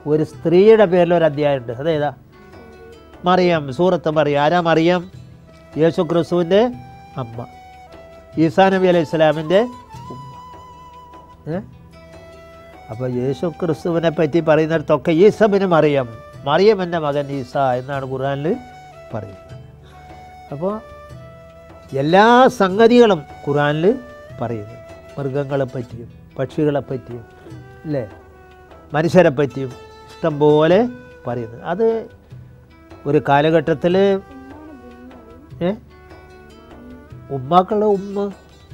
ഒരു സ്ത്രീയുടെ പേരിൽ ഒരു അധ്യായമുണ്ട് അതേതാ മറിയം സൂറത്ത് മറിയം ആരാ മറിയം യേശു ക്രിസ്തുവിൻ്റെ അമ്മ ഈസാ നബി അലൈഹി സ്വലാമിൻ്റെ ഉമ്മ ഏ അപ്പോൾ യേശു ക്രിസ്തുവിനെ പറ്റി പറയുന്നിടത്തൊക്കെ ഈസബിന് മറിയം മറിയം എൻ്റെ മകൻ ഈസ എന്നാണ് ഖുർആനിൽ പറയുന്നത് അപ്പോൾ എല്ലാ സംഗതികളും ഖുർആനിൽ പറയുന്നു മൃഗങ്ങളെ പറ്റിയും പക്ഷികളെ പറ്റിയും അല്ലേ മനുഷ്യരെ പറ്റിയും ഇഷ്ടം പോലെ പറയുന്നു അത് ഒരു കാലഘട്ടത്തിൽ ഏ ഉമ്മാക്കളുടെ ഉമ്മ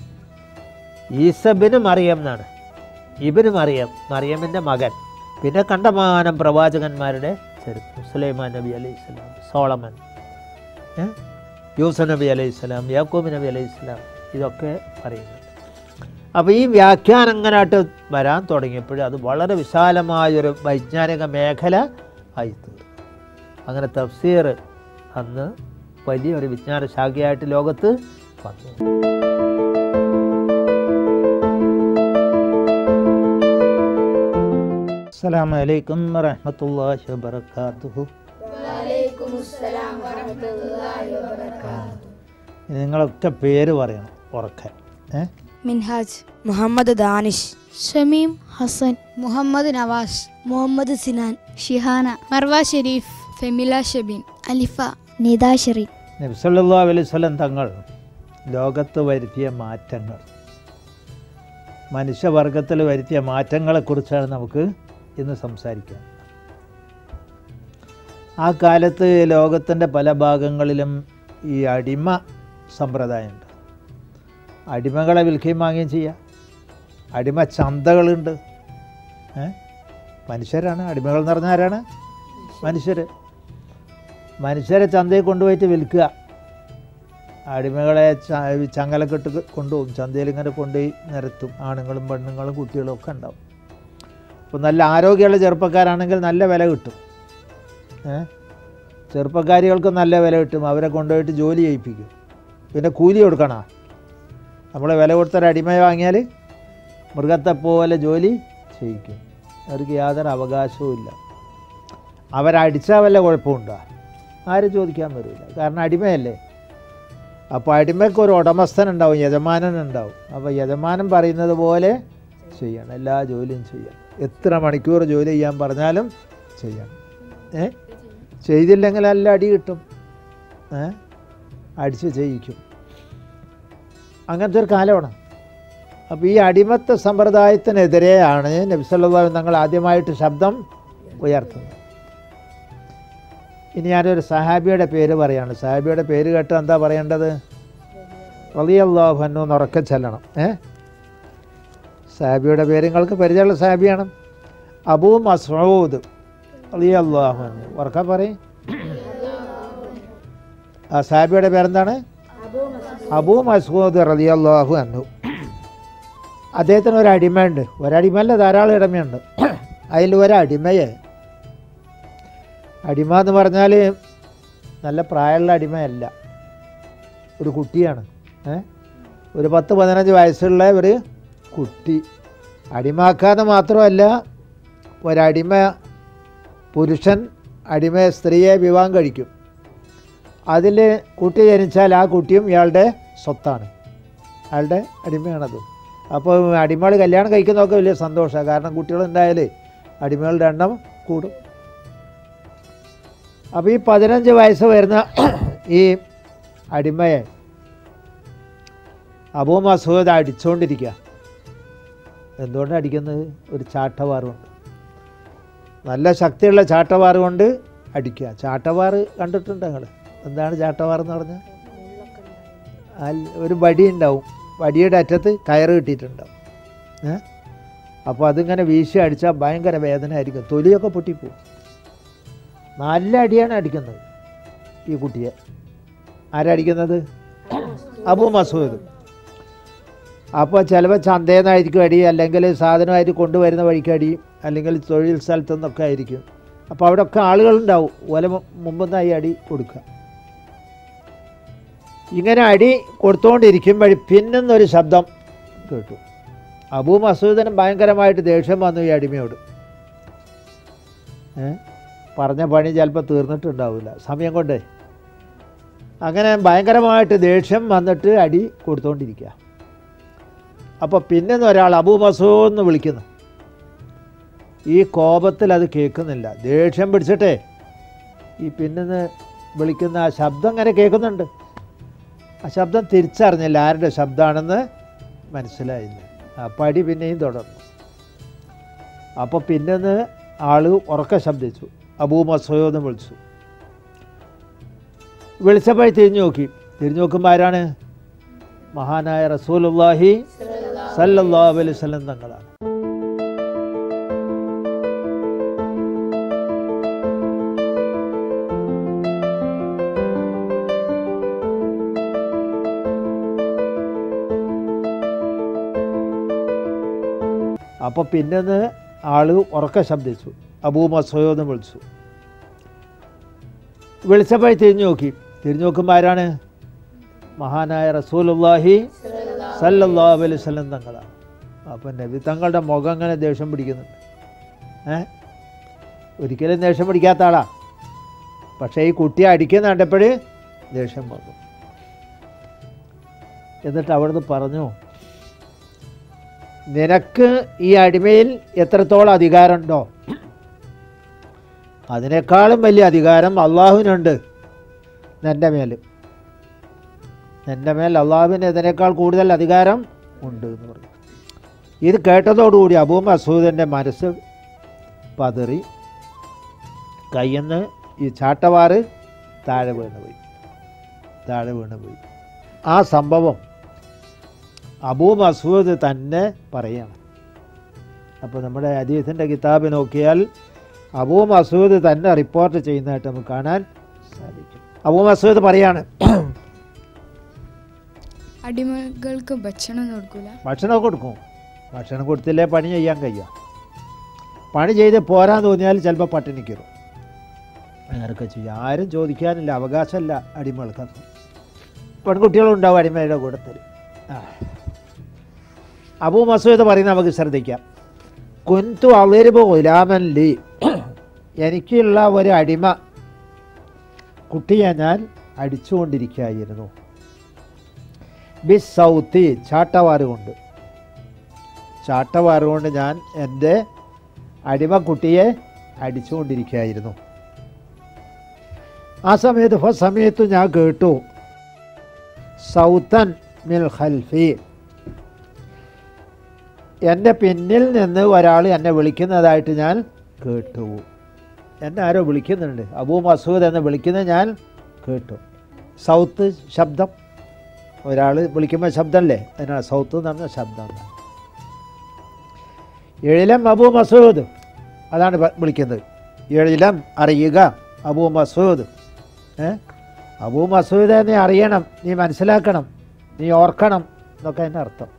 ഈസബിന് മറിയം എന്നാണ് ഇബിന് മറിയം മറിയമിൻ്റെ മകൻ പിന്നെ കണ്ടമാനം പ്രവാചകന്മാരുടെ ചരിത്രം സുലൈമാൻ നബി അലൈഹി സ്വലാം സോളമൻ ഏ? യൂസഫ് നബി അലൈഹി സ്വലാം യാക്കൂബ് നബി അലൈഹി സ്വലാം ഇതൊക്കെ പറയുന്നുണ്ട് അപ്പോൾ ഈ വ്യാഖ്യാനം അങ്ങനായിട്ട് വരാൻ തുടങ്ങിയപ്പോൾ അത് വളരെ വിശാലമായൊരു വൈജ്ഞാനിക മേഖല ആയിത്തീർന്നു അങ്ങനെ തഫ്സീർ അന്ന് വലിയൊരു വിജ്ഞാന ശാഖയായിട്ട് ലോകത്ത് വന്നു അസ്സലാമു അലൈക്കും വറഹ്മത്തുള്ളാഹി വബറകാതുഹു ഇനി നിങ്ങളൊക്കെ പേര് പറയണം ഉറക്കെ ഏ മിൻഹാജ് മുഹമ്മദ് ദാനിഷ് ഷമീം ഹസൻ മുഹമ്മദ് നവാസ് മുഹമ്മദ് സിനാൻ ഷിഹാന മർവ ഷെരീഫ് ഫെമില ഷബീൻ അലിഫ നിദ ഷെറീൻ നബ്സല്ലാ അലൈഹി സ്വലം തങ്ങൾ ലോകത്ത് വരുത്തിയ മാറ്റങ്ങൾ മനുഷ്യവർഗത്തിൽ വരുത്തിയ മാറ്റങ്ങളെക്കുറിച്ചാണ് നമുക്ക് ഇന്ന് സംസാരിക്കാം ആ കാലത്ത് ലോകത്തിൻ്റെ പല ഭാഗങ്ങളിലും ഈ അടിമ സമ്പ്രദായമുണ്ട് അടിമകളെ വിൽക്കുകയും വാങ്ങുകയും ചെയ്യാം അടിമ ചന്തകളുണ്ട് ഏ മനുഷ്യരാണ് അടിമകൾ എന്ന് പറഞ്ഞാൽ ആരാണ് മനുഷ്യർ മനുഷ്യരെ ചന്തയിൽ കൊണ്ടുപോയിട്ട് വിൽക്കുക അടിമകളെ ച- ചങ്ങലക്കെട്ട് കൊണ്ടുപോകും ചന്തയിൽ ഇങ്ങനെ കൊണ്ടുപോയി നിരത്തും ആണുങ്ങളും പെണ്ണുങ്ങളും കുട്ടികളും ഒക്കെ ഉണ്ടാവും അപ്പോൾ നല്ല ആരോഗ്യമുള്ള ചെറുപ്പക്കാരാണെങ്കിൽ നല്ല വില കിട്ടും ഏ ചെറുപ്പക്കാരികൾക്ക് നല്ല വില കിട്ടും അവരെ കൊണ്ടുപോയിട്ട് ജോലി ചെയ്യിപ്പിക്കും പിന്നെ കൂലി കൊടുക്കണം നമ്മൾ വില കൊടുത്തൊരു അടിമയെ വാങ്ങിയാൽ മൃഗത്തെ പോലെ ജോലി ചെയ്യിക്കും അവർക്ക് യാതൊരു അവകാശവും ഇല്ല അവരടിച്ചാൽ വല്ല കുഴപ്പമുണ്ടോ ആരും ചോദിക്കാൻ വരില്ല കാരണം അടിമയല്ലേ അപ്പോൾ അടിമയ്ക്ക് ഒരു ഉടമസ്ഥൻ ഉണ്ടാവും യജമാനൻ ഉണ്ടാവും അപ്പോൾ യജമാനൻ പറയുന്നത് പോലെ ചെയ്യണം എല്ലാ ജോലിയും ചെയ്യണം എത്ര മണിക്കൂർ ജോലി ചെയ്യാൻ പറഞ്ഞാലും ചെയ്യണം ഏ ചെയ്തില്ലെങ്കിൽ നല്ല അടി കിട്ടും ഏ അടിച്ച് ചെയ്യിക്കും അങ്ങനത്തെ ഒരു കാലമാണ് അപ്പോൾ ഈ അടിമത്ത സമ്പ്രദായത്തിനെതിരെയാണ് നബിസല്ലാ തങ്ങൾ ആദ്യമായിട്ട് ശബ്ദം ഉയർത്തുന്നത് ഇനി ഞാനൊരു സഹാബിയുടെ പേര് പറയാണ് സഹാബിയുടെ പേര് കേട്ട് എന്താ പറയേണ്ടത് റളിയല്ലാഹു അൻഹു എന്ന് ഉറക്കെ ചെല്ലണം ഏ സാബിയുടെ പേര് നിങ്ങൾക്ക് പരിചയമുള്ള സാബിയാണ് അബൂ മസൂദ് റളിയല്ലാഹു അൻഹു ഉറക്കെ പറയും ആ സാബിയുടെ പേരെന്താണ് അബൂ മസൂദ് റളിയല്ലാഹു അൻഹു അദ്ദേഹത്തിന് ഒരു അടിമയുണ്ട് ഒരടിമയല്ല ധാരാളം അടിമയുണ്ട് അതിൽ ഒരടിമയെ അടിമ എന്ന് പറഞ്ഞാൽ നല്ല പ്രായമുള്ള അടിമയല്ല ഒരു കുട്ടിയാണ് ഏ ഒരു പത്ത് പതിനഞ്ച് വയസ്സുള്ള ഒരു കുട്ടി അടിമാക്കാതെ മാത്രമല്ല ഒരടിമ പുരുഷൻ അടിമ സ്ത്രീയെ വിവാഹം കഴിക്കും അതിൽ കുട്ടി ജനിച്ചാൽ ആ കുട്ടിയും ഇയാളുടെ സ്വത്താണ് അയാളുടെ അടിമയാണത് അപ്പോൾ അടിമകൾ കല്യാണം കഴിക്കുന്നതൊക്കെ വലിയ സന്തോഷമാണ് കാരണം കുട്ടികളുണ്ടായാൽ അടിമകളുടെ എണ്ണം കൂടും അപ്പോൾ ഈ പതിനഞ്ച് വയസ്സ് വരുന്ന ഈ അടിമയെ അബൂ മസൂദ് അടിച്ചുകൊണ്ടിരിക്കുക എന്തുകൊണ്ടാണ് അടിക്കുന്നത് ഒരു ചാട്ടവാറ് കൊണ്ട് നല്ല ശക്തിയുള്ള ചാട്ടവാറ് കൊണ്ട് അടിക്കുക ചാട്ടവാറ് കണ്ടിട്ടുണ്ട് ഞങ്ങൾ എന്താണ് ചാട്ടവാറ് എന്ന് പറഞ്ഞാൽ അല്ല ഒരു വടി ഉണ്ടാവും വടിയുടെ അറ്റത്ത് കയറ് കിട്ടിയിട്ടുണ്ടാവും ഏ അപ്പോൾ അതിങ്ങനെ വീശി അടിച്ചാൽ ഭയങ്കര വേദന ആയിരിക്കും തൊലിയൊക്കെ പൊട്ടിപ്പോവും നല്ല അടിയാണ് അടിക്കുന്നത് ഈ കുട്ടിയെ ആരടിക്കുന്നത് അബൂ മസൂദ് അപ്പോൾ ചിലപ്പോൾ ചന്തയിൽ നിന്നായിരിക്കും അടി അല്ലെങ്കിൽ സാധനമായിട്ട് കൊണ്ടുവരുന്ന വഴിക്ക് അടി അല്ലെങ്കിൽ തൊഴിൽ സ്ഥലത്തു നിന്നൊക്കെ ആയിരിക്കും അപ്പോൾ അവിടെയൊക്കെ ആളുകളുണ്ടാവും ഓല മുമ്പെന്നായി അടി കൊടുക്കുക ഇങ്ങനെ അടി കൊടുത്തുകൊണ്ടിരിക്കുമ്പോൾ പിന്നൊന്നൊരു ശബ്ദം കേട്ടു അബൂ മസൂദിന് ഭയങ്കരമായിട്ട് ദേഷ്യം വന്നു ഈ അടിമയോട് ഏ? പറഞ്ഞ പണി ചിലപ്പോൾ തീർന്നിട്ടുണ്ടാവില്ല സമയം കൊണ്ട് അങ്ങനെ ഭയങ്കരമായിട്ട് ദേഷ്യം വന്നിട്ട് അടി കൊടുത്തുകൊണ്ടിരിക്കുക അപ്പോൾ പിന്നെ ഒരാൾ അബൂ മസൂ എന്ന് വിളിക്കുന്നു ഈ കോപത്തിൽ അത് കേൾക്കുന്നില്ല ദേഷ്യം പിടിച്ചിട്ടേ ഈ പിന്നെന്ന് വിളിക്കുന്ന ആ ശബ്ദം അങ്ങനെ കേൾക്കുന്നുണ്ട് ആ ശബ്ദം തിരിച്ചറിഞ്ഞില്ല ആരുടെ ശബ്ദമാണെന്ന് മനസ്സിലായില്ല ആ പടി പിന്നെയും തുടർന്നു അപ്പോൾ പിന്നെന്ന് ആള് ഉറക്ക ശബ്ദിച്ചു അബൂ മസൂദ് വിളിച്ചു വിളിച്ചപ്പോൾ തിരിഞ്ഞു നോക്കി തിരിഞ്ഞു നോക്കുമ്പോൾ ആരാണ് മഹാനായ റസൂലുള്ളാഹി സല്ലല്ലാഹു അലൈഹി വസല്ലം തങ്ങളാണ് അപ്പോൾ പിന്നെന്ന് ആള് ഉറക്ക ശബ്ദിച്ചു അബൂ മസൂദ് വിളിച്ചു വിളിച്ചപ്പോൾ തിരിഞ്ഞു നോക്കി തിരിഞ്ഞു നോക്കുമ്പോൾ ആരാണ് മഹാനായ റസൂലുള്ളാഹി സല്ലല്ലാഹു അലൈഹി വസല്ലം തങ്ങളാണ് അപ്പം നബി തങ്ങളുടെ മുഖം അങ്ങനെ ദേഷ്യം പിടിക്കുന്നുണ്ട് ഏ ഒരിക്കലും ദേഷ്യം പിടിക്കാത്ത ആളാ പക്ഷേ ഈ കുട്ടിയെ അടിക്കുന്ന കണ്ടപ്പോൾ ദേഷ്യം വന്നു എന്നിട്ട് അവിടുന്ന് പറഞ്ഞു നിനക്ക് ഈ അടിമയിൽ എത്രത്തോളം അധികാരമുണ്ടോ അതിനേക്കാളും വലിയ അധികാരം അള്ളാഹുവിനുണ്ട് നിൻ്റെ മേൽ നിൻ്റെ മേൽ അള്ളാഹുവിന് ഇതിനേക്കാൾ കൂടുതൽ അധികാരം ഉണ്ട് എന്ന് പറഞ്ഞു ഇത് കേട്ടതോടുകൂടി അബൂ മസൂദിൻ്റെ മനസ്സ് പതറി കയ്യിന്ന് ഈ ചാട്ടവാറ് താഴെ വീണ് പോയി താഴെ വീണ് പോയി ആ സംഭവം അബൂ മസൂദ് തന്നെ പറയാണ് അപ്പോൾ നമ്മുടെ അദീസിൻ്റെ കിതാബ് നോക്കിയാൽ അബൂ മസൂദ് തന്നെ റിപ്പോർട്ട് ചെയ്യുന്നതായിട്ട് നമുക്ക് കാണാൻ സാധിക്കും അബൂ മസൂദ് പറയാണ് അടിമകൾക്ക് ഭക്ഷണം കൊടുക്കൂല ഭക്ഷണം കൊടുക്കും ഭക്ഷണം കൊടുത്തില്ലേ പണി ചെയ്യാൻ കഴിയുക പണി ചെയ്ത് പോരാൻ തോന്നിയാൽ ചിലപ്പോൾ പട്ടിണി കയറും അങ്ങനെയൊക്കെ ചെയ്യും ആരും ചോദിക്കാനില്ല അവകാശമല്ല അടിമകൾക്കൊന്നും പെൺകുട്ടികളുണ്ടാവും അടിമയുടെ കൂട്ടത്തിൽ ആ. അബൂ മസൂദ് പറയുന്നത് നമുക്ക് ശ്രദ്ധിക്കാം കുന്തു അളിരുബ് ഗുലാമൻ ലി എനിക്കുള്ള ഒരു അടിമ കുട്ടിയെ ഞാൻ അടിച്ചുകൊണ്ടിരിക്കുകയായിരുന്നു ബിസ് സൗത്തി ചാട്ടവാറ് കൊണ്ട് ചാട്ടവാറ് കൊണ്ട് ഞാൻ എൻ്റെ അടിമക്കുട്ടിയെ അടിച്ചുകൊണ്ടിരിക്കുകയായിരുന്നു ആ സമയത്ത് ഫ സമയത്ത് ഞാൻ കേട്ടു സൗത്തൻ മിൽ ഖൽഫി എൻ്റെ പിന്നിൽ നിന്ന് ഒരാൾ എന്നെ വിളിക്കുന്നതായിട്ട് ഞാൻ കേട്ടു എന്നെ ആരോ വിളിക്കുന്നുണ്ട് അബൂ മസൂദ് എന്ന് വിളിക്കുന്നത് ഞാൻ കേട്ടു സൗത്ത് ശബ്ദം ഒരാൾ വിളിക്കുമ്പോൾ ശബ്ദമല്ലേ അതിനാണ് സൗത്ത് എന്ന് പറഞ്ഞ ശബ്ദം എന്നാണ്. എഴിലം അബൂ മസൂദ് അതാണ് പ- വിളിക്കുന്നത് എഴിലം അറിയുക അബൂ മസൂദ് ഏ അബൂ മസൂദ് നീ അറിയണം നീ മനസ്സിലാക്കണം നീ ഓർക്കണം എന്നൊക്കെ അതിൻ്റെ അർത്ഥം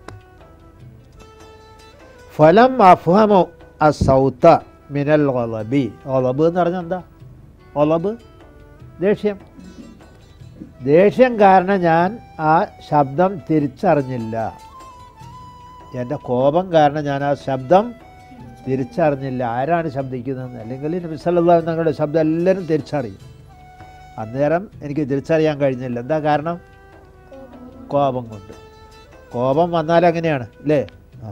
ഫലം അഫ്ഹമു അസൗത്ത മിനൽ ഒലബി ഒലബ് എന്ന് പറഞ്ഞാൽ എന്താ ഒലബ് ദേഷ്യം ദേഷ്യം കാരണം ഞാൻ ആ ശബ്ദം തിരിച്ചറിഞ്ഞില്ല എൻ്റെ കോപം കാരണം ഞാൻ ആ ശബ്ദം തിരിച്ചറിഞ്ഞില്ല ആരാണ് ശബ്ദിക്കുന്നതെന്ന് അല്ലെങ്കിൽ നബിസല്ലാ തങ്ങളുടെ ശബ്ദം എല്ലാവരും തിരിച്ചറിയും അന്നേരം എനിക്ക് തിരിച്ചറിയാൻ കഴിഞ്ഞില്ല എന്താ കാരണം കോപം കൊണ്ട് കോപം വന്നാൽ അങ്ങനെയാണ് അല്ലേ ആ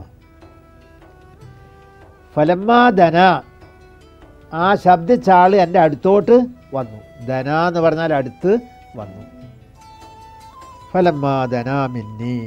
ഫലമ്മാ ധന ആ ശബ്ദിച്ച ആൾ എൻ്റെ അടുത്തോട്ട് വന്നു ധന എന്ന് പറഞ്ഞാൽ അടുത്ത് വന്നു ഫലമ്മാ ധന മിന്നി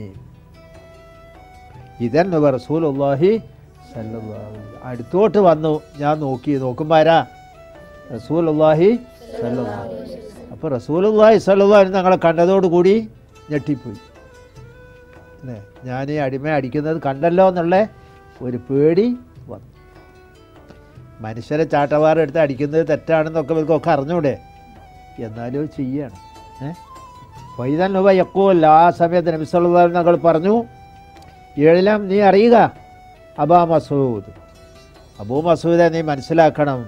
ഇതൻ റസൂലുള്ളാഹി സല്ലല്ലാഹു അലൈഹി വസല്ലം. അടുത്തോട്ട് വന്നു ഞാൻ നോക്കി നോക്കുമ്പോൾ ആരാ റസൂലുള്ളാഹി സല്ലല്ലാഹു അലൈഹി വസല്ലം. അപ്പോൾ റസൂലുള്ളാഹി സല്ലല്ലാഹു അലൈഹി ഞങ്ങളെ കണ്ടതോടുകൂടി ഞെട്ടിപ്പോയി അല്ലേ ഞാൻ ഈ അടിമ അടിക്കുന്നത് കണ്ടല്ലോ എന്നുള്ള ഒരു പേടി വന്നു മനുഷ്യരെ ചാട്ടവാറെടുത്ത് അടിക്കുന്നത് തെറ്റാണെന്നൊക്കെ ഇവർക്കൊക്കെ അറിഞ്ഞൂടെ എന്നാലും അത് ചെയ്യാണ് ഏ വൈതൻ ഉപ യക്കോല്ല ആ സമയത്ത് നബി സല്ലല്ലാഹു അലൈഹി ഞങ്ങൾ പറഞ്ഞു ഏഴിലാം നീ അറിയുക അബാ മസൂദ് അബൂ മസൂദെ നീ മനസ്സിലാക്കണം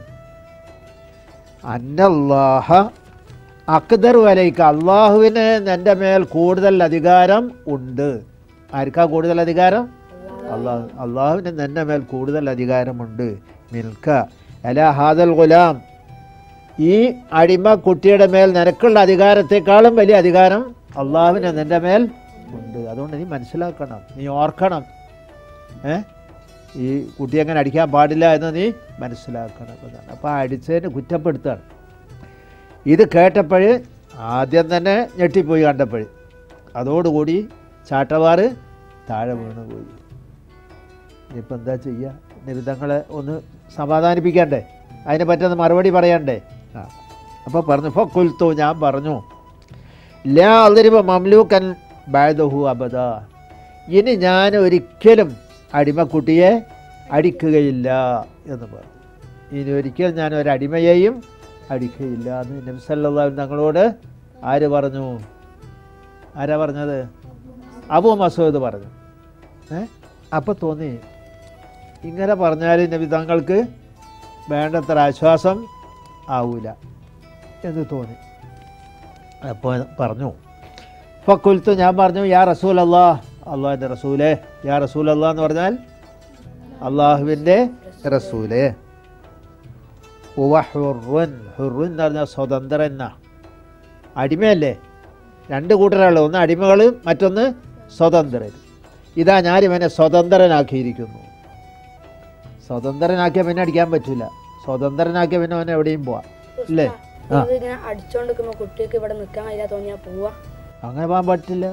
അന്നല്ലാഹ അക്ദർ വലയ്ക്ക് അള്ളാഹുവിന് എൻ്റെ മേൽ കൂടുതൽ അധികാരം ഉണ്ട് ആർക്കാ കൂടുതൽ അധികാരം അള്ളാഹു അള്ളാഹുവിന് എൻ്റെ മേൽ കൂടുതൽ അധികാരമുണ്ട് മിൽക്ക അല ഹാദൽ ഗുലാം ഈ അടിമ കുട്ടിയുടെ മേൽ നിനക്കുള്ള അധികാരത്തെക്കാളും വലിയ അധികാരം അള്ളാഹുവിന് നിൻ്റെ മേൽ ഉണ്ട് അതുകൊണ്ട് നീ മനസ്സിലാക്കണം നീ ഓർക്കണം ഏ ഈ കുട്ടി അങ്ങനെ അടിക്കാൻ പാടില്ല എന്ന് നീ മനസ്സിലാക്കണം എന്നാണ് അപ്പോൾ ആ അടിച്ചതിന് കുറ്റപ്പെടുത്തുകയാണ് ഇത് കേട്ടപ്പോൾ ആദ്യം തന്നെ ഞെട്ടിപ്പോയി കണ്ടപ്പോൾ അതോടുകൂടി ചാട്ടവാറ് താഴെ വീണ് പോയി ഇനിയിപ്പോൾ എന്താ ചെയ്യുക നിരുദ്ധങ്ങളെ ഒന്ന് സമാധാനിപ്പിക്കണ്ടേ അതിനെ പറ്റുന്ന മറുപടി പറയണ്ടേ ആ അപ്പോൾ പറഞ്ഞു ഇപ്പോൾ കുൽത്തു ഞാൻ പറഞ്ഞു ലാ അതിരിപ്പ മംലൂക്കൻ ബാദഹു അബദ ഇനി ഞാൻ ഒരിക്കലും അടിമക്കുട്ടിയെ അടിക്കുകയില്ല എന്ന് പറഞ്ഞു ഇനി ഒരിക്കലും ഞാൻ ഒരു അടിമയെയും അടിക്കുകയില്ല എന്ന് നബ്സല്ലാ തങ്ങളോട് ആര് പറഞ്ഞു ആരാ പറഞ്ഞത് അബു മസൂദ് പറഞ്ഞു ഏ അപ്പോൾ തോന്നി ഇങ്ങനെ പറഞ്ഞാൽ നബി തങ്ങൾക്ക് വേണ്ടത്ര ആശ്വാസം ആവൂല എന്ന് തോന്നി അപ്പോൾ പറഞ്ഞു ഫക്കുൽത്ത് ഞാൻ പറഞ്ഞു യാ റസൂൽ അല്ലാ അള്ളാഹിൻ്റെ റസൂലേ യാ റസൂൽ അല്ലാ എന്ന് പറഞ്ഞാൽ അള്ളാഹുവിൻ്റെ റസൂലേ ഉവ ഹുറുൻ ഹുറുൻ എന്ന് പറഞ്ഞാൽ സ്വതന്ത്രൻ എന്നാ അടിമയല്ലേ രണ്ട് കൂട്ടരാള് ഒന്ന് അടിമകൾ മറ്റൊന്ന് സ്വതന്ത്രൻ ഇതാ ഞാൻ ഇവനെ സ്വതന്ത്രനാക്കിയിരിക്കുന്നു സ്വതന്ത്രനാക്കിയാൽ പിന്നെ അടിക്കാൻ പറ്റില്ല സ്വതന്ത്രനാക്കിയ പിന്നെ അവൻ എവിടെയും പോവാം ഇല്ലേ ആ. ഇങ്ങനെ അടിച്ചോണ്ടിരിക്കുമ്പോ കുട്ടിക്ക് ഇവിടെ നിക്കാൻ കഴിയില്ല തോന്നിയാ പോവാ അങ്ങനെ പോകാൻ പറ്റില്ല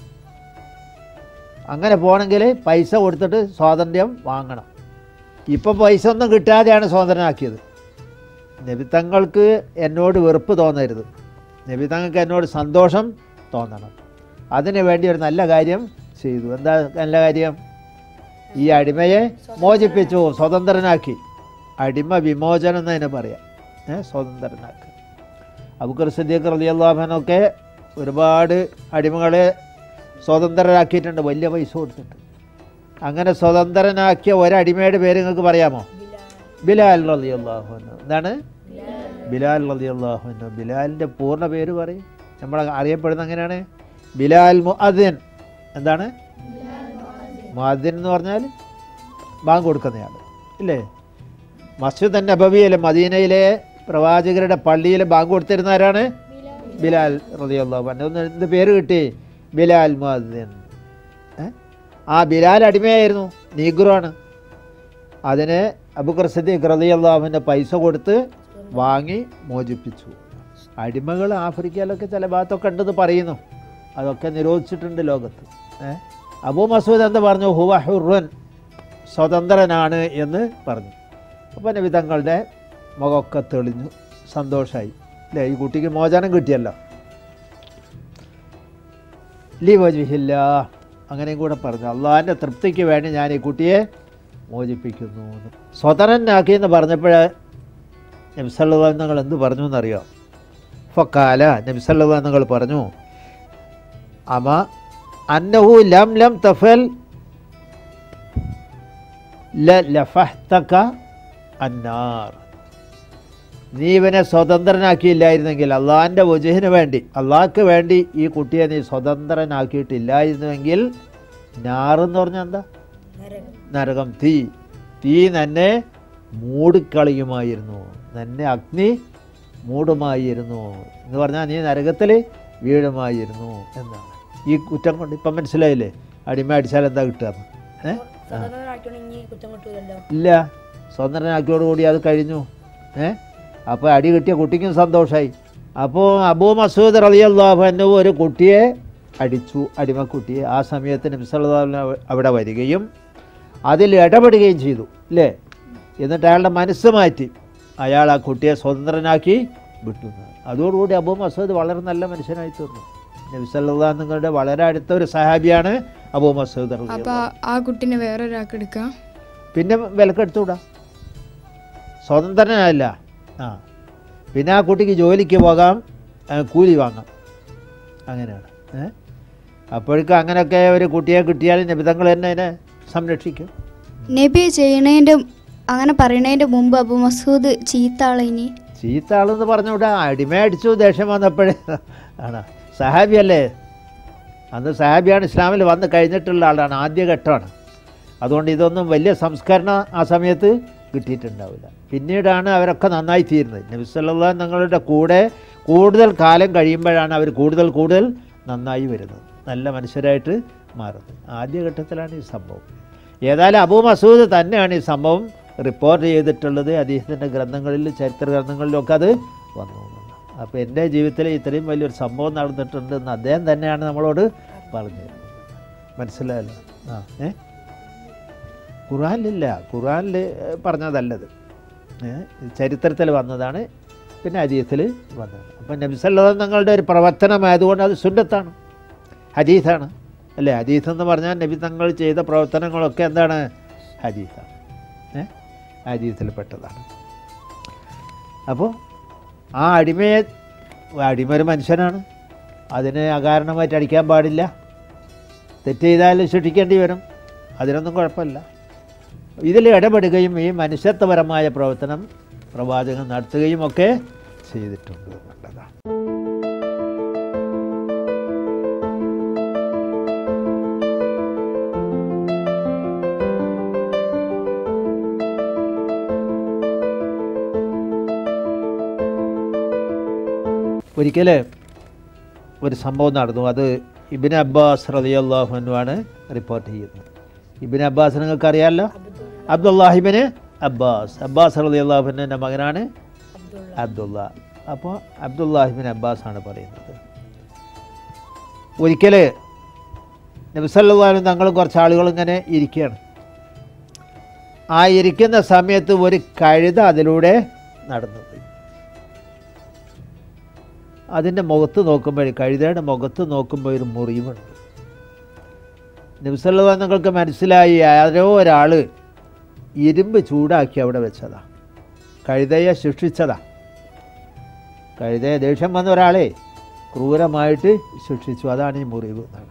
അങ്ങനെ പോകണമെങ്കിൽ പൈസ കൊടുത്തിട്ട് സ്വാതന്ത്ര്യം വാങ്ങണം ഇപ്പം പൈസ ഒന്നും കിട്ടാതെയാണ് സ്വതന്ത്രനാക്കിയത് നബിത്തങ്ങൾക്ക് എന്നോട് വെറുപ്പ് തോന്നരുത് നബിത്തങ്ങൾക്ക് എന്നോട് സന്തോഷം തോന്നണം അതിനു വേണ്ടി ഒരു നല്ല കാര്യം ചെയ്തു എന്താ നല്ല കാര്യം ഈ അടിമയെ മോചിപ്പിച്ചു സ്വതന്ത്രനാക്കി അടിമ വിമോചനം എന്ന് അതിനെ പറയാം ഏ സ്വതന്ത്രനാക്കി അബുക്കർ സിദ്ദീഖ് റലിയല്ലാഹനൊക്കെ ഒരുപാട് അടിമകളെ സ്വതന്ത്രരാക്കിയിട്ടുണ്ട് വലിയ പൈസ കൊടുത്തിട്ട് അങ്ങനെ സ്വതന്ത്രനാക്കിയ ഒരടിമയുടെ പേര് നിങ്ങൾക്ക് പറയാമോ ബിലാൽ റലി അള്ളാഹുനു എന്താണ് ബിലാൽ റലി അള്ളാഹുനു ബിലാലിൻ്റെ പൂർണ്ണ പേര് പറയും നമ്മൾ അറിയപ്പെടുന്ന അങ്ങനെയാണ് ബിലാൽ മുഅദ്ദിൻ എന്താണ് മുഅദ്ദിൻ എന്ന് പറഞ്ഞാൽ ബാങ്ക് കൊടുക്കുന്നയാൾ ഇല്ലേ മസ്ജിദ് നബവിയിലെ മദീനയിലെ പ്രവാചകരുടെ പള്ളിയിൽ ബാങ്ക് കൊടുത്തിരുന്ന ആരാണ് ബിലാൽ റളിയല്ലാഹു അൻഹു ഒന്ന് എന്ത് പേര് കിട്ടി ബിലാൽ മുഅദ്ദിൻ ഏ? ആ ബിലാൽ അടിമയായിരുന്നു നീഗ്രോ ആണ് അതിന് അബുക്കർ സിദ്ദീഖ് റളിയല്ലാഹുവിൻ്റെ പൈസ കൊടുത്ത് വാങ്ങി മോചിപ്പിച്ചു അടിമകൾ ആഫ്രിക്കയിലൊക്കെ ചില ഭാഗത്തൊക്കെ ഉണ്ടെന്ന് പറയുന്നു അതൊക്കെ നിരോധിച്ചിട്ടുണ്ട് ലോകത്ത് ഏ? അബൂ മസൂദ് എന്താ പറഞ്ഞു ഹുവ ഹുറുൻ സ്വതന്ത്രനാണ് എന്ന് പറഞ്ഞു അപ്പോൾ നബി തങ്ങളുടെ മുഖമൊക്കെ തെളിഞ്ഞു സന്തോഷമായി അല്ലേ ഈ കുട്ടിക്ക് മോചനം കിട്ടിയല്ലോ ലി വജിഹില്ല അങ്ങനെയും കൂടെ പറഞ്ഞു അള്ളാഹിൻ്റെ തൃപ്തിക്ക് വേണ്ടി ഞാൻ ഈ കുട്ടിയെ മോചിപ്പിക്കുന്നു എന്ന്. സ്വതന്ത്രനാക്കി എന്ന് പറഞ്ഞപ്പോൾ നബ്സല്ലാ നിങ്ങൾ എന്ത് പറഞ്ഞു എന്നറിയോ ഫക്കാല നബ്സല്ലാ നിങ്ങൾ പറഞ്ഞു അമ അന്നഹു ലം ലം തഫൽ ല ലഫഹ്തക അന്നാർ നീ ഇവനെ സ്വതന്ത്രനാക്കിയില്ലായിരുന്നെങ്കിൽ അള്ളാഹിൻ്റെ വജുഹിന് വേണ്ടി അള്ളാഹ്ക്ക് വേണ്ടി ഈ കുട്ടിയെ നീ സ്വതന്ത്രനാക്കിയിട്ടില്ലായിരുന്നുവെങ്കിൽ നാറെന്ന് പറഞ്ഞാൽ എന്താ നരകം തീ തീ തന്നെ മൂടിക്കളയുമായിരുന്നു തന്നെ അഗ്നി മൂടുമായിരുന്നു എന്ന് പറഞ്ഞാൽ നീ നരകത്തിൽ വീഴുമായിരുന്നു എന്നാണ് ഈ കുറ്റം കൊണ്ട് ഇപ്പം മനസ്സിലായില്ലേ അടിമ അടിച്ചാൽ എന്താ കിട്ടുക ഏ സ്വതന്ത്രനാക്കിയോണ്ട് ഇനി കുറ്റം കിട്ടൂലല്ലോ ഇല്ല സ്വതന്ത്രനാക്കിയോടുകൂടി അത് കഴിഞ്ഞു ഏ അപ്പോൾ അടി കിട്ടിയ കുട്ടിക്കും സന്തോഷമായി അപ്പോൾ അബൂ മസൂദ് റളിയല്ലാഹു അൻഹു ഒരു കുട്ടിയെ അടിച്ചു അടിമക്കുട്ടിയെ ആ സമയത്ത് നബ്സല്ലാ അവിടെ വരികയും അതിൽ ഇടപെടുകയും ചെയ്തു അല്ലേ എന്നിട്ട് അയാളുടെ മനസ്സ് മാറ്റി അയാൾ ആ കുട്ടിയെ സ്വതന്ത്രനാക്കി വിട്ടു അതോടുകൂടി അബൂ മസൂദ് വളരെ നല്ല മനുഷ്യനായി തീർന്നു നബിസല്ലാ നിങ്ങളുടെ വളരെ അടുത്ത ഒരു സഹാബിയാണ് അബൂ മസൂദ് റളിയല്ലാഹു അപ്പൊ ആ- ആ കുട്ടീനെ വേറൊരാൾക്ക് എടുക്കാം പിന്നെ വിലക്കെടുത്തുകൂടാ സ്വതന്ത്രനല്ല ആ പിന്നെ ആ കുട്ടിക്ക് ജോലിക്ക് പോകാം ആ, കൂലി വാങ്ങാം അങ്ങനെയാണ് ഏ അപ്പോഴേക്കും അങ്ങനെയൊക്കെ ഒരു കുട്ടിയെ കിട്ടിയാൽ നിബിധങ്ങൾ തന്നെ അതിനെ സംരക്ഷിക്കും നബി ചെയ്യണതിൻ്റെ അങ്ങനെ പറയണതിൻ്റെ മുമ്പ് അബു മസൂദ് ചീത്ത ആളിനി ചീത്ത ആളെന്ന് പറഞ്ഞുകൂടാ അടിമ അടിച്ചു ദേഷ്യം വന്നപ്പോഴേ ആണ് സഹാബിയല്ലേ അന്ന് സഹാബിയാണ് ഇസ്ലാമിൽ വന്ന് കഴിഞ്ഞിട്ടുള്ള ആളാണ് ആദ്യഘട്ടമാണ് അതുകൊണ്ട് ഇതൊന്നും വലിയ സംസ്കരണം ആ സമയത്ത് കിട്ടിയിട്ടുണ്ടാവില്ല പിന്നീടാണ് അവരൊക്കെ നന്നായി തീരുന്നത് നബി സല്ലല്ലാഹു തങ്ങളുടെ കൂടെ കൂടുതൽ കാലം കഴിയുമ്പോഴാണ് അവർ കൂടുതൽ കൂടുതൽ നന്നായി വരുന്നത് നല്ല മനുഷ്യരായിട്ട് മാറുന്നത് ആദ്യഘട്ടത്തിലാണ് ഈ സംഭവം ഏതായാലും അബൂ മസൂദ് തന്നെയാണ് ഈ സംഭവം റിപ്പോർട്ട് ചെയ്തിട്ടുള്ളത് അദ്ദേഹത്തിൻ്റെ ഗ്രന്ഥങ്ങളിൽ ചരിത്ര ഗ്രന്ഥങ്ങളിലൊക്കെ അത് വന്നു എന്നുള്ളത്. അപ്പോൾ എൻ്റെ ജീവിതത്തിൽ ഇത്രയും വലിയൊരു സംഭവം നടന്നിട്ടുണ്ടെന്ന് അദ്ദേഹം തന്നെയാണ് നമ്മളോട് പറഞ്ഞത് മനസ്സിലായല്ലോ ആ ഏ ഖുറാനിലില്ല ഖുറാനിൽ പറഞ്ഞതല്ലത് ഏ ഇത് ചരിത്രത്തിൽ വന്നതാണ് പിന്നെ ഹദീസിൽ വന്നതാണ് അപ്പം നബിസല്ലാ തങ്ങളുടെ ഒരു പ്രവർത്തനമായതുകൊണ്ട് അത് സുന്നത്താണ് ഹദീസാണ് അല്ലേ ഹദീസ് എന്ന് പറഞ്ഞാൽ നബി തങ്ങൾ ചെയ്ത പ്രവർത്തനങ്ങളൊക്കെ എന്താണ് ഹദീസാണ് ഏ ഹദീസിൽപ്പെട്ടതാണ് അപ്പോൾ ആ അടിമയെ അടിമ ഒരു മനുഷ്യനാണ് അതിനെ അകാരണമായിട്ട് അടിക്കാൻ പാടില്ല തെറ്റ് ചെയ്താൽ ശിക്ഷിക്കേണ്ടി വരും അതിനൊന്നും കുഴപ്പമില്ല ഇതിൽ ഇടപെടുകയും ഈ മനുഷ്യത്വപരമായ പ്രവർത്തനം പ്രവാചകൻ നടത്തുകയും ഒക്കെ ചെയ്തിട്ടുണ്ട് എന്നുള്ളതാണ് ഒരിക്കൽ ഒരു സംഭവം നടന്നു അത് ഇബിൻ അബ്ബാസ് റളിയല്ലാഹുവിനുമാണ് റിപ്പോർട്ട് ചെയ്യുന്നത് ഇബിൻ അബ്ബാസ് നിങ്ങൾക്ക് അറിയാമല്ലോ അബ്ദുല്ലാഹിബിന് അബ്ബാസ് അബ്ബാസ് റളിയല്ലാഹുവിൻ്റെ മകനാണ് അബ്ദുള്ള അപ്പോൾ അബ്ദുല്ലാഹിബിൻ അബ്ബാസ് ആണ് പറയുന്നത് ഒരിക്കൽ നബിസല്ലാലും തങ്ങളും കുറച്ച് ആളുകൾ ഇങ്ങനെ ഇരിക്കുകയാണ് ആ ഇരിക്കുന്ന സമയത്ത് ഒരു കഴുത അതിലൂടെ നടന്നു പോയി അതിൻ്റെ മുഖത്ത് നോക്കുമ്പോൾ കഴുതയുടെ മുഖത്ത് നോക്കുമ്പോൾ ഒരു മുറിവുണ്ട് നബിസല്ലാ നിങ്ങൾക്ക് മനസ്സിലായി ആരോ ഒരാൾ ഇരുമ്പ് ചൂടാക്കി അവിടെ വെച്ചതാ കഴുതയെ ശിക്ഷിച്ചതാ കഴുതയെ ദേഷ്യം വന്ന ഒരാളെ ക്രൂരമായിട്ട് ശിക്ഷിച്ചു അതാണ് ഈ മുറിവ് എന്നാണ്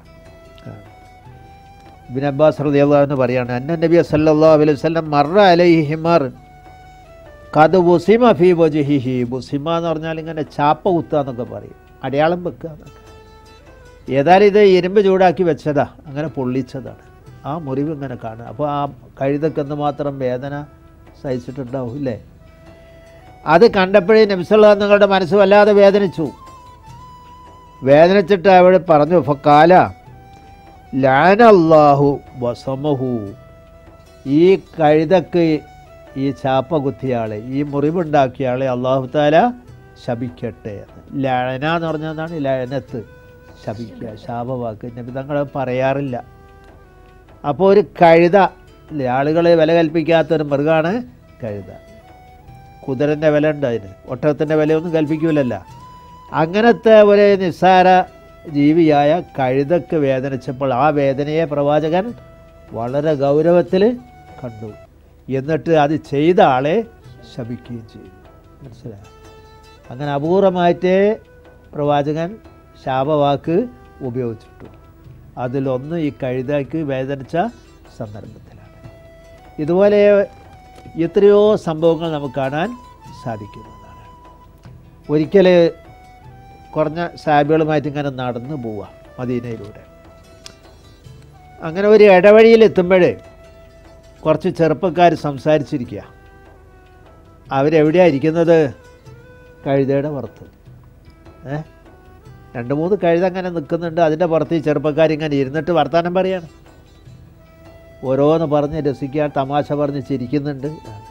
ഇബിൻ അബ്ബാസ് റളിയല്ലാഹു പറയാണ് അന്ന നബി സല്ലല്ലാഹു അലൈഹി വസല്ലം മറ അലൈഹി ഹിമാർ കത് ബുസിമ ഫി വജഹിഹി ബുസിമ എന്ന് പറഞ്ഞാൽ ഇങ്ങനെ ചാപ്പ കുത്തുക എന്നൊക്കെ പറയും അടയാളം വെക്കുക എന്നൊക്കെ ഏതായാലും ഇത് ഇരുമ്പ് ചൂടാക്കി വെച്ചതാ അങ്ങനെ പൊള്ളിച്ചതാണ് ആ മുറിവ് ഇങ്ങനെ കാണുക അപ്പോൾ ആ കഴുതൊക്കെ എന്തുമാത്രം വേദന സഹിച്ചിട്ടുണ്ടാവും ഇല്ലേ അത് കണ്ടപ്പോഴേ നബ്സല്ല നിങ്ങളുടെ മനസ്സ് വല്ലാതെ വേദനിച്ചു വേദനിച്ചിട്ട് അവിടെ പറഞ്ഞു ഫക്കാല ലാനല്ലാഹു വസമഹു ഈ കഴുതക്ക് ഈ ചാപ്പ കുത്തിയാളെ ഈ മുറിവുണ്ടാക്കിയ ആളെ അള്ളാഹു താല ശപിക്കട്ടെ എന്ന് ലഴന എന്ന് പറഞ്ഞതാണ് ലഴനത്ത് ശപിക്കുക ശാപവാക്ക് നബി തങ്ങൾ പറയാറില്ല അപ്പോൾ ഒരു കഴുത ഇല്ലേ, ആളുകളെ വില കൽപ്പിക്കാത്തൊരു മൃഗമാണ് കഴുത കുതിരൻ്റെ വില ഉണ്ട് അതിന് ഒട്ടകത്തിൻ്റെ വിലയൊന്നും കൽപ്പിക്കൂലല്ല അങ്ങനത്തെ ഒരു നിസ്സാര ജീവിയായ കഴുതക്ക് വേദനിച്ചപ്പോൾ ആ വേദനയെ പ്രവാചകൻ വളരെ ഗൗരവത്തിൽ കണ്ടു എന്നിട്ട് അത് ചെയ്ത ആളെ ശപിക്കുകയും ചെയ്തു മനസ്സിലായോ അങ്ങനെ അപൂർവമായിട്ടേ പ്രവാചകൻ ശാപവാക്ക് ഉപയോഗിച്ചിട്ടു അതിലൊന്ന് ഈ കഴുതയ്ക്ക് വേദനിച്ച സന്ദർഭത്തിലാണ് ഇതുപോലെ എത്രയോ സംഭവങ്ങൾ നമുക്ക് കാണാൻ സാധിക്കുന്നതാണ് ഒരിക്കൽ കുറഞ്ഞ സാബികളുമായിട്ട് ഇങ്ങനെ നടന്നു പോവുക മദീനയിലൂടെ അങ്ങനെ ഒരു ഇടവഴിയിൽ എത്തുമ്പോഴേ കുറച്ച് ചെറുപ്പക്കാർ സംസാരിച്ചിരിക്കുക അവരെവിടെയാണ് ഇരിക്കുന്നത് കഴുതയുടെ പുറത്ത് ഏ രണ്ട് മൂന്ന് കഴുത അങ്ങനെ നിൽക്കുന്നുണ്ട് അതിൻ്റെ പുറത്ത് ഈ ചെറുപ്പക്കാരിങ്ങനെ ഇരുന്നിട്ട് വർത്തമാനം പറയാണ് ഓരോന്ന് പറഞ്ഞ് രസിക്കാൻ തമാശ പറഞ്ഞ് ചിരിക്കുന്നുണ്ട്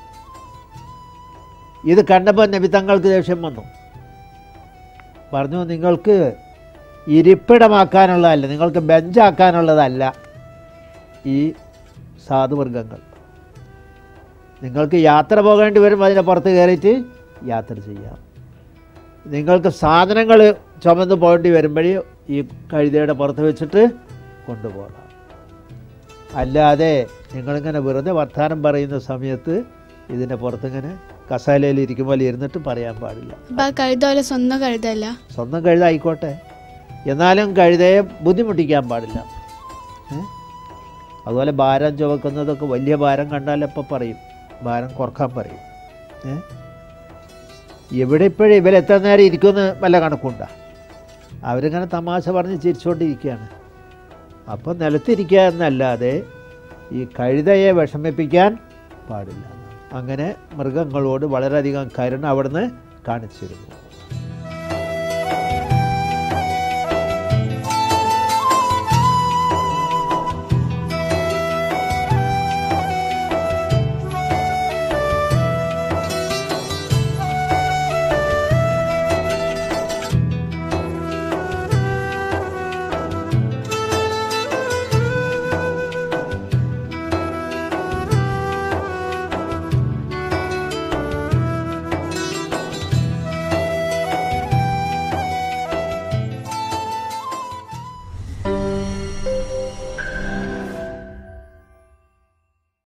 ഇത് കണ്ടപ്പോൾ നബി തങ്ങൾക്ക് ദേഷ്യം വന്നു പറഞ്ഞു നിങ്ങൾക്ക് ഇരിപ്പിടമാക്കാനുള്ളതല്ല നിങ്ങൾക്ക് ബെഞ്ചാക്കാനുള്ളതല്ല ഈ സാധുവർഗങ്ങൾ നിങ്ങൾക്ക് യാത്ര പോകേണ്ടി വരും അതിൻ്റെ പുറത്ത് കയറിയിട്ട് യാത്ര ചെയ്യാം നിങ്ങൾക്ക് സാധനങ്ങൾ ചുമന്ന് പോകേണ്ടി വരുമ്പോഴേ ഈ കഴുതയുടെ പുറത്ത് വെച്ചിട്ട് കൊണ്ടുപോകാം അല്ലാതെ നിങ്ങളിങ്ങനെ വെറുതെ വർത്തമാനം പറയുന്ന സമയത്ത് ഇതിൻ്റെ പുറത്തിങ്ങനെ കസാലയിൽ ഇരിക്കുമ്പോൾ ഇരുന്നിട്ട് പറയാൻ പാടില്ല അപ്പൊ ആ കഴുത പോലെ സ്വന്തം കഴുതല്ല സ്വന്തം കഴുത ആയിക്കോട്ടെ എന്നാലും കഴുതയെ ബുദ്ധിമുട്ടിക്കാൻ പാടില്ല ഏ? അതുപോലെ ഭാരം ചുമക്കുന്നതൊക്കെ വലിയ ഭാരം കണ്ടാലപ്പോൾ പറയും ഭാരം കുറക്കാൻ പറയും ഏ? ഇവിടെ ഇപ്പോഴും ഇവരെത്ര നേരം ഇരിക്കുമെന്ന് വല്ല കണക്കുണ്ടോ അവരിങ്ങനെ തമാശ പറഞ്ഞ് ചിരിച്ചുകൊണ്ടിരിക്കുകയാണ് അപ്പോൾ നിലത്തിരിക്കുക എന്നല്ലാതെ ഈ കഴുതയെ വിഷമിപ്പിക്കാൻ പാടില്ല അങ്ങനെ മൃഗങ്ങളോട് വളരെയധികം കരുണ അവിടുന്ന് കാണിച്ചിരുന്നു